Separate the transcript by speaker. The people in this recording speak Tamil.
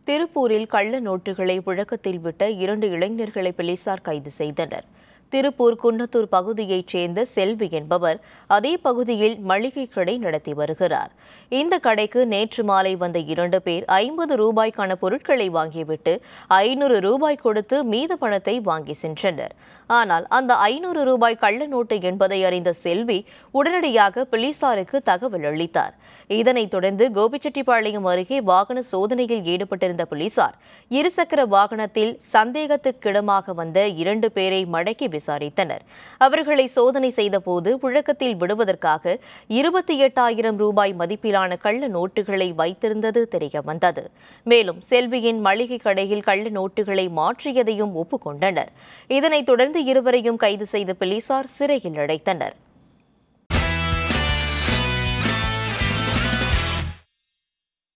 Speaker 1: திருப்பூரில் கள்ள நோட்டுகளை புழக்கத்தில் விட்ட இரண்டு இளைஞர்களை போலீசார் கைது செய்தனர் திருப்பூர் குன்னத்தூர் பகுதியைச் சேர்ந்த செல்வி என்பவர் அதே பகுதியில் மளிகை கடை நடத்தி வருகிறார் இந்த கடைக்கு நேற்று மாலை வந்த இரண்டு பேர் ஐம்பது ரூபாய்க்கான பொருட்களை வாங்கிவிட்டு ஐநூறு ரூபாய் கொடுத்து மீத பணத்தை வாங்கி சென்றனர் ஆனால் அந்த ஐநூறு ரூபாய் கள்ள நோட்டு என்பதை அறிந்த செல்வி உடனடியாக போலீசாருக்கு தகவல் அளித்தார் இதனைத் தொடர்ந்து கோபிச்செட்டிப்பாளையம் அருகே வாகன சோதனையில் ஈடுபட்டிருந்த போலீசார் இருசக்கர வாகனத்தில் சந்தேகத்துக்கிடமாக வந்த இரண்டு பேரை மடக்கி விசாரித்தனர் அவர்களை சோதனை செய்தபோது புழக்கத்தில் விடுவதற்காக இருபத்தி எட்டாயிரம் ரூபாய் மதிப்பிலான கள்ள நோட்டுகளை வைத்திருந்தது தெரியவந்தது மேலும் செல்வியின் மளிகை கடையில் கள்ள நோட்டுகளை மாற்றியதையும் ஒப்புக்கொண்டனர் இதனைத் தொடர்ந்து இருவரையும் கைது செய்த போலீசார் சிறையில் அடைத்தனர்